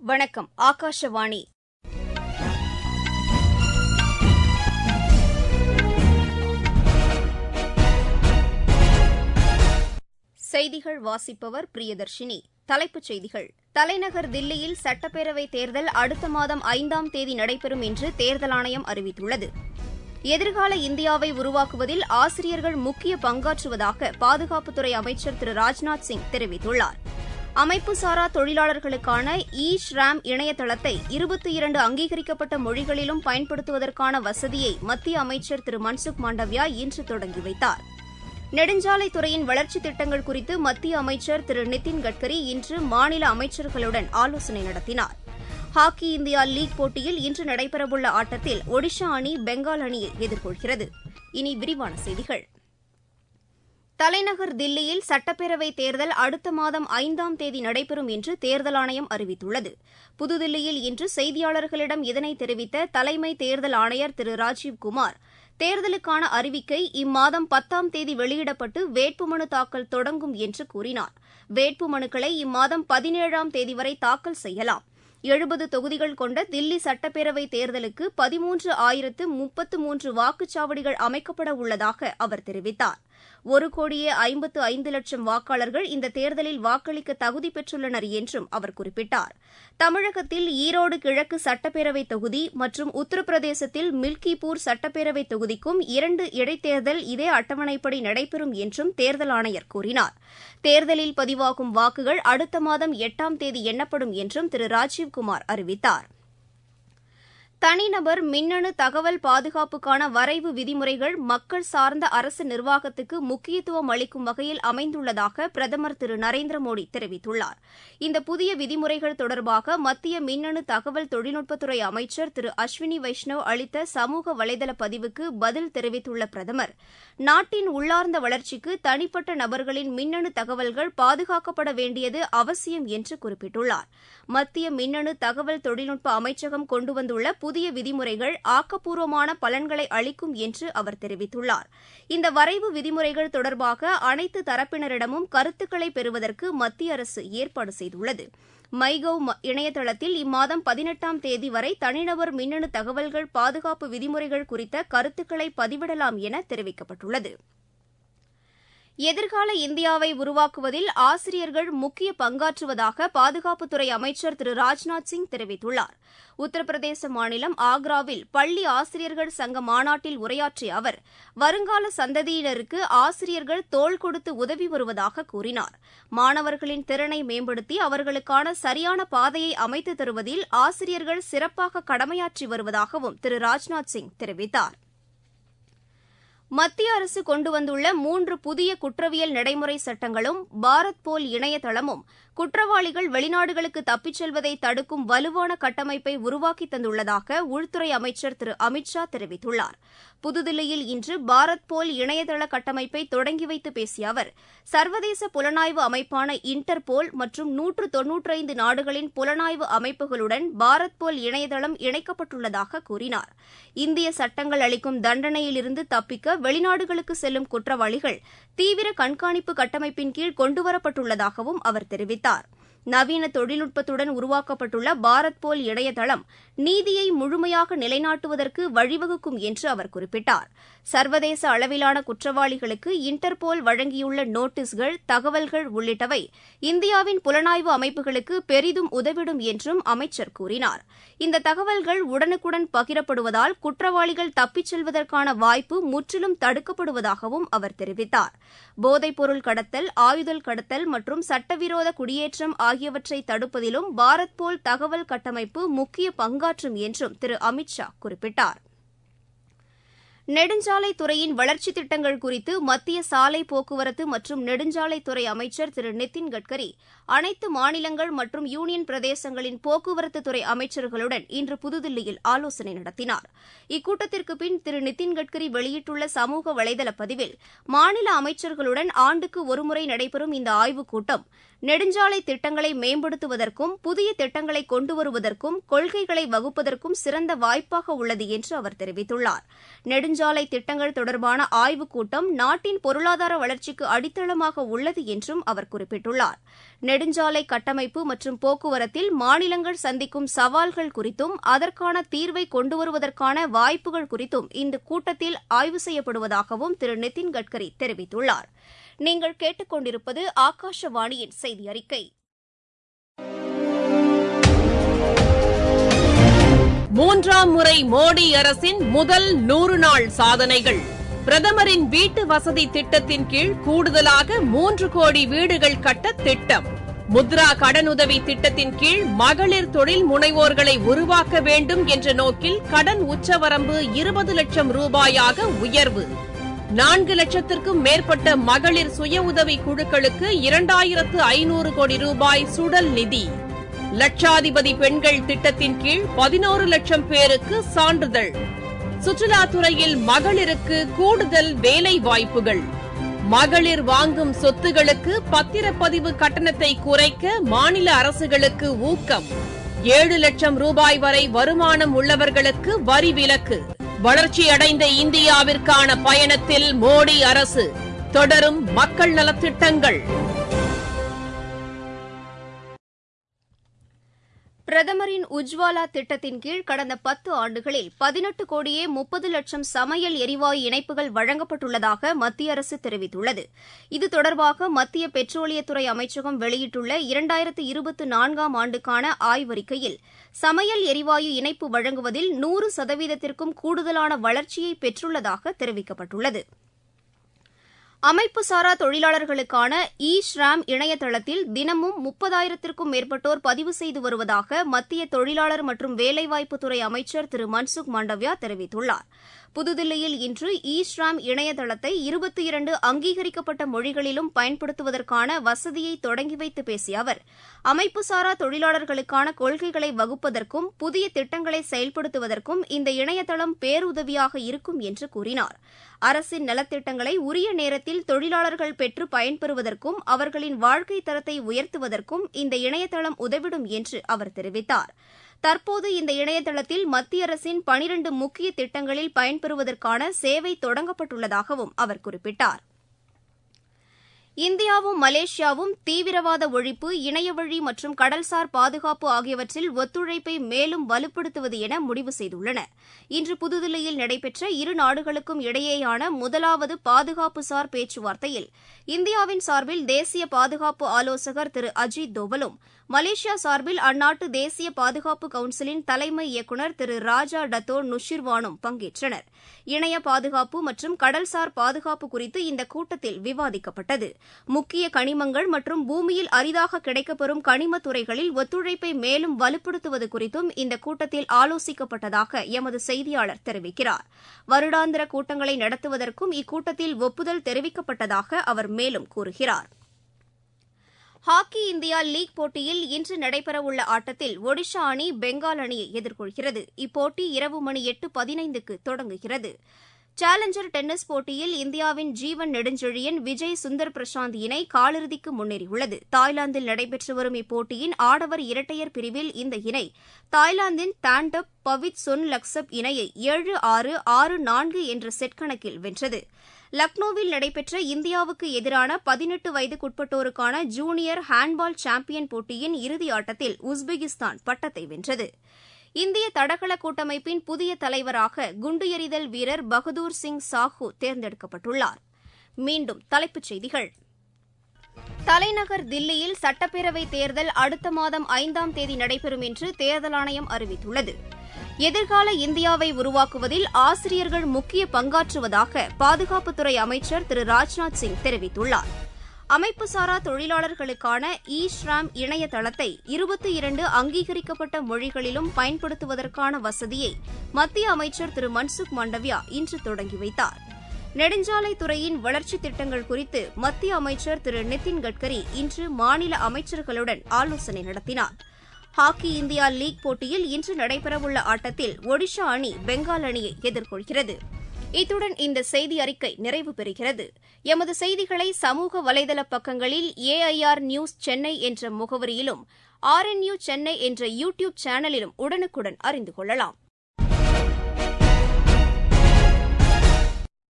வணக்கம் ஆகாஷவாணி செய்திகள் வாசிப்பவர் பிரியதர்ஷினி தலைப்புச் செய்திகள் தலைநகர் தில்லியில் சட்டப்பேரவைத் தேர்தல் அடுத்த மாதம் ஐந்தாம் தேதி நடைபெறும் என்று தேர்தல் ஆணையம் அறிவித்துள்ளது எதிர்கால இந்தியாவை உருவாக்குவதில் ஆசிரியர்கள் முக்கிய பங்காற்றுவதாக பாதுகாப்புத்துறை அமைச்சர் திரு ராஜ்நாத் சிங் தெரிவித்துள்ளார் அமைப்புசாரா தொழிலாளர்களுக்கான இ ஷ்ராம் இணையதளத்தை இருபத்தி இரண்டு அங்கீகரிக்கப்பட்ட மொழிகளிலும் பயன்படுத்துவதற்கான வசதியை மத்திய அமைச்சர் திரு மன்சுக் மாண்டவ்யா இன்று தொடங்கி வைத்தார் நெடுஞ்சாலைத்துறையின் வளர்ச்சித் திட்டங்கள் குறித்து மத்திய அமைச்சர் திரு நிதின் கட்கரி இன்று மாநில அமைச்சர்களுடன் ஆலோசனை நடத்தினார் ஹாக்கி இந்தியா லீக் போட்டியில் இன்று நடைபெறவுள்ள ஆட்டத்தில் ஒடிஷா அணி பெங்கால் அணியை எதிர்கொள்கிறது இனி விரிவான செய்திகள் தலைநகர் தில்லியில் சட்டப்பேரவைத் தேர்தல் அடுத்த மாதம் ஐந்தாம் தேதி நடைபெறும் என்று தேர்தல் ஆணையம் அறிவித்துள்ளது புதுதில்லியில் இன்று செய்தியாளர்களிடம் இதனை தெரிவித்த தலைமை தேர்தல் ஆணையர் திரு ராஜீவ்குமார் தேர்தலுக்கான அறிவிக்கை இம்மாதம் பத்தாம் தேதி வெளியிடப்பட்டு வேட்புமனு தாக்கல் தொடங்கும் என்று கூறினார் வேட்புமனுக்களை இம்மாதம் பதினேழாம் தேதி வரை தாக்கல் செய்யலாம் எழுபது தொகுதிகள் கொண்ட தில்லி சட்டப்பேரவைத் தேர்தலுக்கு பதிமூன்று ஆயிரத்து முப்பத்து மூன்று வாக்குச்சாவடிகள் அமைக்கப்பட உள்ளதாக அவர் தெரிவித்தார் ஒரு கோடியே ஐம்பத்து ஐந்து லட்சம் வாக்காளர்கள் இந்த தேர்தலில் வாக்களிக்க தகுதி பெற்றுள்ளனர் என்றும் அவர் குறிப்பிட்டார் தமிழகத்தில் ஈரோடு கிழக்கு சட்டப்பேரவைத் தொகுதி மற்றும் உத்தரப்பிரதேசத்தில் மில்கிபூர் சட்டப்பேரவைத் தொகுதிக்கும் இரண்டு இடைத்தேர்தல் இதே அட்டவணைப்படி நடைபெறும் என்றும் தேர்தல் ஆணையர் கூறினார் தேர்தலில் பதிவாகும் வாக்குகள் அடுத்த மாதம் எட்டாம் தேதி எண்ணப்படும் என்றும் திரு ராஜீவ்குமார் அறிவித்தார் தனிநபர் மின்னணு தகவல் பாதுகாப்புக்கான வரைவு விதிமுறைகள் மக்கள் சார்ந்த அரசு நிர்வாகத்துக்கு முக்கியத்துவம் அளிக்கும் வகையில் அமைந்துள்ளதாக பிரதமர் திரு நரேந்திர மோடி தெரிவித்துள்ளார் இந்த புதிய விதிமுறைகள் தொடர்பாக மத்திய மின்னணு தகவல் தொழில்நுட்பத்துறை அமைச்சர் திரு அஸ்வினி வைஷ்ணவ் அளித்த சமூக வலைதள பதிவுக்கு பதில் தெரிவித்துள்ள பிரதமர் நாட்டின் உள்ளார்ந்த வளர்ச்சிக்கு தனிப்பட்ட நபர்களின் மின்னணு தகவல்கள் பாதுகாக்கப்பட வேண்டியது அவசியம் என்று குறிப்பிட்டுள்ளார் மத்திய மின்னணு தகவல் தொழில்நுட்ப அமைச்சகம் கொண்டு வந்துள்ள புதிய விதிமுறைகள் ஆக்கப்பூர்வமான பலன்களை அளிக்கும் என்று அவர் தெரிவித்துள்ளார் இந்த வரைவு விதிமுறைகள் தொடர்பாக அனைத்து தரப்பினரிடமும் கருத்துக்களை பெறுவதற்கு மத்திய அரசு ஏற்பாடு செய்துள்ளது மைகவ் இணையதளத்தில் இம்மாதம் பதினெட்டாம் தேதி வரை தனிநபர் மின்னணு தகவல்கள் பாதுகாப்பு விதிமுறைகள் குறித்த கருத்துக்களை பதிவிடலாம் என தெரிவிக்கப்பட்டுள்ளது எதிர்கால இந்தியாவை உருவாக்குவதில் ஆசிரியர்கள் முக்கிய பங்காற்றுவதாக பாதுகாப்புத்துறை அமைச்சர் திரு ராஜ்நாத் சிங் தெரிவித்துள்ளார் உத்தரப்பிரதேச மாநிலம் ஆக்ராவில் பள்ளி ஆசிரியர்கள் சங்க மாநாட்டில் உரையாற்றிய அவர் வருங்கால சந்ததியினருக்கு ஆசிரியர்கள் தோள் கொடுத்து உதவி வருவதாக கூறினார் மாணவர்களின் திறனை மேம்படுத்தி அவர்களுக்கான சரியான பாதையை அமைத்து தருவதில் ஆசிரியர்கள் சிறப்பாக கடமையாற்றி வருவதாகவும் திரு ராஜ்நாத் சிங் தெரிவித்தாா் மத்திய அரசு கொண்டு வந்துள்ள மூன்று புதிய குற்றவியல் நடைமுறை சட்டங்களும் பாரத் போல் இணையதளமும் குற்றவாளிகள் வெளிநாடுகளுக்கு தப்பிச் செல்வதை தடுக்கும் வலுவான கட்டமைப்பை உருவாக்கி தந்துள்ளதாக உள்துறை அமைச்சர் திரு அமித் ஷா தெரிவித்துள்ளார் புதுதில்லியில் இன்று பாரத் போல் இணையதள கட்டமைப்பை தொடங்கி வைத்து பேசிய அவர் சர்வதேச புலனாய்வு அமைப்பான இன்டர்போல் மற்றும் நூற்று தொன்னூற்றைந்து நாடுகளின் புலனாய்வு அமைப்புகளுடன் பாரத் போல் இணையதளம் இணைக்கப்பட்டுள்ளதாக கூறினார் இந்திய சட்டங்கள் அளிக்கும் தண்டனையிலிருந்து தப்பிக்க வெளிநாடுகளுக்கு செல்லும் குற்றவாளிகள் தீவிர கண்காணிப்பு கட்டமைப்பின் கீழ் கொண்டுவரப்பட்டுள்ளதாகவும் அவர் தெரிவித்தார் நவீன தொழில்நுட்பத்துடன் உருவாக்கப்பட்டுள்ள பாரத் போல் இணையதளம் நீதியை முழுமையாக நிலைநாட்டுவதற்கு வழிவகுக்கும் என்று அவர் குறிப்பிட்டார் சர்வதேச அளவிலான குற்றவாளிகளுக்கு இன்டர்போல் வழங்கியுள்ள நோட்டீஸ்கள் தகவல்கள் உள்ளிட்டவை இந்தியாவின் புலனாய்வு அமைப்புகளுக்கு பெரிதும் உதவிடும் என்றும் அமைச்சர் கூறினார் இந்த தகவல்கள் உடனுக்குடன் பகிரப்படுவதால் குற்றவாளிகள் தப்பிச் செல்வதற்கான வாய்ப்பு முற்றிலும் தடுக்கப்படுவதாகவும் அவர் தெரிவித்தார் போதைப்பொருள் கடத்தல் ஆயுதல் கடத்தல் மற்றும் சட்டவிரோத குடியேற்றம் ஆகியவற்றை தடுப்பதிலும் பாரத் போல் தகவல் கட்டமைப்பு முக்கிய பங்காற்றும் என்றும் திரு அமித் ஷா குறிப்பிட்டார் நெடுஞ்சாலைத்துறையின் வளர்ச்சித் திட்டங்கள் குறித்து மத்திய சாலை போக்குவரத்து மற்றும் நெடுஞ்சாலைத்துறை அமைச்சர் திரு நிதின் கட்கரி அனைத்து மாநிலங்கள் மற்றும் யூனியன் பிரதேசங்களின் போக்குவரத்துத்துறை அமைச்சர்களுடன் இன்று புதுதில்லியில் ஆலோசனை நடத்தினார் இக்கூட்டத்திற்கு பின் திரு நிதின் கட்கரி வெளியிட்டுள்ள சமூக வலைதள பதிவில் மாநில அமைச்சர்களுடன் ஆண்டுக்கு ஒருமுறை நடைபெறும் இந்த ஆய்வுக் கூட்டம் நெடுஞ்சாலை திட்டங்களை மேம்படுத்துவதற்கும் புதிய திட்டங்களை கொண்டு வருவதற்கும் கொள்கைகளை வகுப்பதற்கும் சிறந்த வாய்ப்பாக உள்ளது என்று அவர் தெரிவித்துள்ளார் நெடுஞ்சாலை திட்டங்கள் தொடர்பான ஆய்வுக் கூட்டம் நாட்டின் பொருளாதார வளர்ச்சிக்கு அடித்தளமாக உள்ளது என்றும் அவர் குறிப்பிட்டுள்ளார் நெடுஞ்சாலை கட்டமைப்பு மற்றும் போக்குவரத்தில் மாநிலங்கள் சந்திக்கும் சவால்கள் குறித்தும் அதற்கான தீர்வை கொண்டுவருவதற்கான வாய்ப்புகள் குறித்தும் இந்த கூட்டத்தில் ஆய்வு செய்யப்படுவதாகவும் திரு நிதின் கட்கரி தெரிவித்துள்ளார் நீங்கள் கேட்டுக்கொண்டிருப்பது ஆகாஷவாணியின் செய்தி அறிக்கை மூன்றாம் முறை மோடி அரசின் முதல் நூறு நாள் சாதனைகள் பிரதமரின் வீட்டு வசதி திட்டத்தின் கீழ் கூடுதலாக மூன்று கோடி வீடுகள் கட்ட திட்டம் முத்ரா கடனுதவி திட்டத்தின் கீழ் மகளிர் தொழில் முனைவோர்களை உருவாக்க வேண்டும் என்ற நோக்கில் கடன் உச்சவரம்பு இருபது லட்சம் ரூபாயாக உயர்வு நான்கு லட்சத்திற்கும் மேற்பட்ட மகளிர் சுய உதவி குழுக்களுக்கு இரண்டாயிரத்து ஐநூறு கோடி ரூபாய் சுடல் நிதி லட்சாதிபதி பெண்கள் திட்டத்தின் கீழ் பதினோரு லட்சம் பேருக்கு சான்றிதழ் சுற்றுலாத்துறையில் மகளிருக்கு கூடுதல் வேலை வாய்ப்புகள் மகளிர் வாங்கும் சொத்துகளுக்கு பத்திரப்பதிவு கட்டணத்தை குறைக்க மாநில அரசுகளுக்கு ஊக்கம் ஏழு லட்சம் ரூபாய் வரை வருமானம் உள்ளவர்களுக்கு வரி விலக்கு வளர்ச்சியடைந்த இந்தியாவிற்கான பயணத்தில் மோடி அரசு தொடரும் மக்கள் நலத்திட்டங்கள் பிரதமரின் உஜ்வாலா திட்டத்தின் கீழ் கடந்த பத்து ஆண்டுகளில் பதினெட்டு கோடியே முப்பது லட்சம் சமையல் எரிவாயு இணைப்புகள் வழங்கப்பட்டுள்ளதாக மத்திய அரசு தெரிவித்துள்ளது இது தொடர்பாக மத்திய பெட்ரோலியத்துறை அமைச்சகம் வெளியிட்டுள்ள இரண்டாயிரத்து இருபத்தி நான்காம் ஆண்டுக்கான ஆய்வறிக்கையில் சமையல் எரிவாயு இணைப்பு வழங்குவதில் நூறு சதவீதத்திற்கும் கூடுதலான வளர்ச்சியை பெற்றுள்ளதாக தெரிவிக்கப்பட்டுள்ளது அமைப்புசாரா தொழிலாளர்களுக்கான இ ஸ்ராம் இணையதளத்தில் தினமும் முப்பதாயிரத்திற்கும் மேற்பட்டோர் பதிவு செய்து வருவதாக மத்திய தொழிலாளர் மற்றும் வேலைவாய்ப்புத்துறை அமைச்சர் திரு மன்சுக் மாண்டவ்யா தெரிவித்துள்ளார் புதுதில்லியில் இன்று இ ஸ்ராம் இணையதளத்தை இருபத்தி இரண்டு அங்கீகரிக்கப்பட்ட மொழிகளிலும் பயன்படுத்துவதற்கான வசதியை தொடங்கி வைத்து பேசிய அவர் அமைப்புசாரா தொழிலாளர்களுக்கான கொள்கைகளை வகுப்பதற்கும் புதிய திட்டங்களை செயல்படுத்துவதற்கும் இந்த இணையதளம் பேருதவியாக இருக்கும் என்று கூறினார் அரசின் நலத்திட்டங்களை உரிய நேரத்தில் தொழிலாளர்கள் பெற்று பயன்பெறுவதற்கும் அவர்களின் வாழ்க்கை தரத்தை உயர்த்துவதற்கும் இந்த இணையதளம் உதவிடும் என்று அவர் தெரிவித்தார் தற்போது இந்த இணையதளத்தில் மத்திய அரசின் பனிரண்டு முக்கிய திட்டங்களில் பயன்பெறுவதற்கான சேவை தொடங்கப்பட்டுள்ளதாகவும் அவர் குறிப்பிட்டார் இந்தியாவும் மலேசியாவும் தீவிரவாத ஒழிப்பு இணையவழி மற்றும் கடல்சார் பாதுகாப்பு ஆகியவற்றில் ஒத்துழைப்பை மேலும் வலுப்படுத்துவது என முடிவு செய்துள்ளன இன்று புதுதில்லியில் நடைபெற்ற இரு நாடுகளுக்கும் இடையேயான முதலாவது பாதுகாப்புசார் பேச்சுவார்த்தையில் இந்தியாவின் சார்பில் தேசிய பாதுகாப்பு ஆலோசகர் திரு அஜித் தோவலும் மலேசியா சார்பில் அந்நாட்டு தேசிய பாதுகாப்பு கவுன்சிலின் தலைமை இயக்குநர் திரு ராஜா டத்தோ நுஷிர்வானும் பங்கேற்றனர் இணைய பாதுகாப்பு மற்றும் கடல்சார் பாதுகாப்பு குறித்து இந்த கூட்டத்தில் விவாதிக்கப்பட்டது முக்கிய கனிமங்கள் மற்றும் பூமியில் அரிதாக கிடைக்கப்பெறும் கனிம துறைகளில் ஒத்துழைப்பை மேலும் வலுப்படுத்துவது குறித்தும் இந்த கூட்டத்தில் ஆலோசிக்கப்பட்டதாக எமது செய்தியாளர் தெரிவிக்கிறார் வருடாந்திர கூட்டங்களை நடத்துவதற்கும் இக்கூட்டத்தில் ஒப்புதல் தெரிவிக்கப்பட்டதாக அவர் மேலும் கூறுகிறார் ஹாக்கி இந்தியா லீக் போட்டியில் இன்று நடைபெறவுள்ள ஆட்டத்தில் ஒடிஷா அணி பெங்கால் அணியை எதிர்கொள்கிறது இப்போட்டி இரவு மணி எட்டு பதினைந்துக்கு தொடங்குகிறது சேலஞ்சர் டென்னிஸ் போட்டியில் இந்தியாவின் ஜீவன் நெடுஞ்செழியன் விஜய் சுந்தர் பிரசாந்த் இணை காலிறுதிக்கு முன்னேறியுள்ளது தாய்லாந்தில் நடைபெற்று வரும் இப்போட்டியின் ஆடவர் இரட்டையர் பிரிவில் இந்த இணை தாய்லாந்தின் தாண்டப் பவித் சொன் லக்சப் இணையை ஏழு ஆறு ஆறு நான்கு என்ற செட் கணக்கில் வென்றது லக்னோவில் நடைபெற்ற இந்தியாவுக்கு எதிரான பதினெட்டு வயதுக்குட்பட்டோருக்கான ஜூனியர் ஹேண்ட்பால் சாம்பியன் போட்டியின் இறுதி ஆட்டத்தில் உஸ்பெகிஸ்தான் பட்டத்தை வென்றது இந்திய தடகள கூட்டமைப்பின் புதிய தலைவராக குண்டு எறிதல் வீரர் பகதூர் சிங் சாஹூ தேர்ந்தெடுக்கப்பட்டுள்ளார் மீண்டும் தலைப்புச் செய்திகள் தலைநகர் தில்லியில் சட்டப்பேரவைத் தேர்தல் அடுத்த மாதம் ஐந்தாம் தேதி நடைபெறும் என்று தேர்தல் ஆணையம் அறிவித்துள்ளது எதிர்கால இந்தியாவை உருவாக்குவதில் ஆசிரியர்கள் முக்கிய பங்காற்றுவதாக பாதுகாப்புத்துறை அமைச்சர் திரு ராஜ்நாத் சிங் தெரிவித்துள்ளார் அமைப்புசாரா தொழிலாளர்களுக்கான இ ஸ்ராம் இணையதளத்தை இருபத்தி இரண்டு அங்கீகரிக்கப்பட்ட மொழிகளிலும் பயன்படுத்துவதற்கான வசதியை மத்திய அமைச்சர் திரு மன்சுக் மாண்டவ்யா இன்று தொடங்கி வைத்தார் நெடுஞ்சாலைத்துறையின் வளர்ச்சித் திட்டங்கள் குறித்து மத்திய அமைச்சர் திரு நிதின் கட்கரி இன்று மாநில அமைச்சர்களுடன் ஆலோசனை நடத்தினார் ஹாக்கி இந்தியா லீக் போட்டியில் இன்று நடைபெறவுள்ள ஆட்டத்தில் ஒடிஷா அணி பெங்கால் அணியை எதிர்கொள்கிறது இத்துடன் இந்த செய்தி அறிக்கை நிறைவு பெறுகிறது எமது செய்திகளை சமூக வலைதள பக்கங்களில் ஏஐஆர் நியூஸ் சென்னை என்ற முகவரியிலும் ஆர்என்யூ சென்னை என்ற யூ டியூப் சேனலிலும் உடனுக்குடன் அறிந்து கொள்ளலாம்